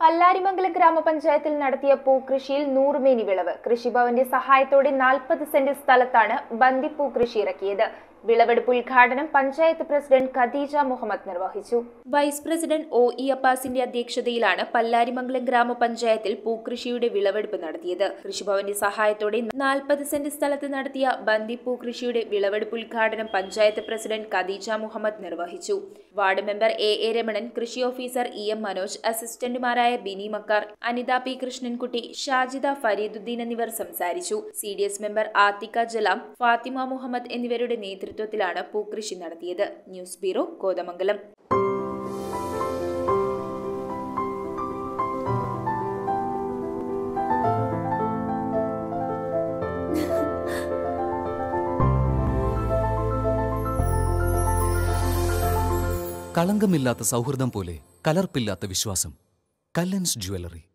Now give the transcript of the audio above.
പല്ലാരിമംഗലം ഗ്രാമപഞ്ചായത്തിൽ നടത്തിയ പൂക്കൃഷിയിൽ നൂറുമേനി വിളവ് കൃഷിഭവന്റെ സഹായത്തോടെ നാൽപ്പത് സെന്റ് സ്ഥലത്താണ് ബന്ദിപ്പൂ കൃഷി ഇറക്കിയത് വിളവെടുപ്പ് ഉദ്ഘാടനം പഞ്ചായത്ത് പ്രസിഡന്റ് ഖദീജ മുഹമ്മദ് നിർവഹിച്ചു വൈസ് പ്രസിഡന്റ് ഒ ഇ അപ്പാസിന്റെ അധ്യക്ഷതയിലാണ് പല്ലാരിമംഗലം ഗ്രാമപഞ്ചായത്തിൽ പൂക്കൃഷിയുടെ വിളവെടുപ്പ് നടത്തിയത് കൃഷിഭവന്റെ സഹായത്തോടെ നാൽപ്പത് സെന്റ് സ്ഥലത്ത് നടത്തിയ ബന്ദിപ്പൂ കൃഷിയുടെ വിളവെടുപ്പ് ഉദ്ഘാടനം പഞ്ചായത്ത് പ്രസിഡന്റ് ഖദീജ മുഹമ്മദ് നിർവഹിച്ചു ward member A A Ramanan കൃഷി ഓഫീസർ ഇ എം മനോജ് അസിസ്റ്റന്റുമാരായ ബിനി മക്കാർ അനിത പി കൃഷ്ണൻകുട്ടി ഷാജിദ ഫരീദുദ്ദീൻ എന്നിവർ സംസാരിച്ചു C D S member Athika Jalam Fathima Muhammad എന്നിവരുടെ നേതൃത്വത്തിലാണ് പൂക്കൃഷി നടത്തിയത് ന്യൂസ് ബ്യൂറോ കോതമംഗലം കളങ്കമില്ലാത്ത സൗഹൃദം പോലെ കലർപ്പില്ലാത്ത വിശ്വാസം കല്ലൻസ് ജ്വല്ലറി